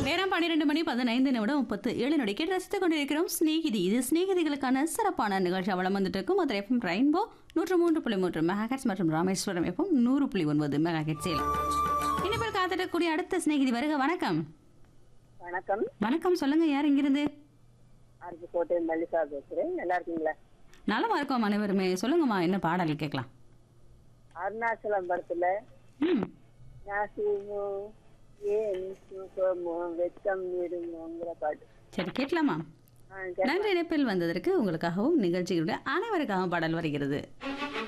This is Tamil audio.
நேரம் பன்னிரெண்டு மணி பதினைந்து நிமிடம் முப்பத்து ஏழு நொடிக்கு ரசித்துக் கொண்டிருக்கிறோம் ஸ்நேகிதி இது ஸ்நேகிதிகளுக்கான சிறப்பான நிகழ்ச்சி அவலம் வந்துட்டு இருக்கும் மதுரை எஃப்எம் ரெயின்போ நூற்று மூன்று புள்ளி மூன்று மெகாஹெட்ஸ் மற்றும் ராமேஸ்வரம் எஃப்எம் நூறு புள்ளி ஒன்பது மெகாஹெட்ஸில் இனிமேல் காத்திருக்கக்கூடிய அடுத்த சிநேகிதி வருக வணக்கம் வணக்கம் வணக்கம் சொல்லுங்க யார் இங்கிருந்து அருப்புக்கோட்டை மல்லிகா பேசுறேன் நல்லா இருக்கீங்களா நலமா இருக்கோம் அனைவருமே சொல்லுங்கம்மா என்ன பாடல் கேட்கலாம் அருணாச்சலம் படத்துல ம் நாசிமோ ஏன் சுகமோ வெட்கம் விடுமோங்கிற பாட்டு சரி கேட்கலாமா ஆ, கே- நன்றி இணைப்பில் வந்ததற்கு உங்களுக்காகவும் நிகழ்ச்சிகளுடைய அனைவருக்காகவும் பாடல் வருகிறது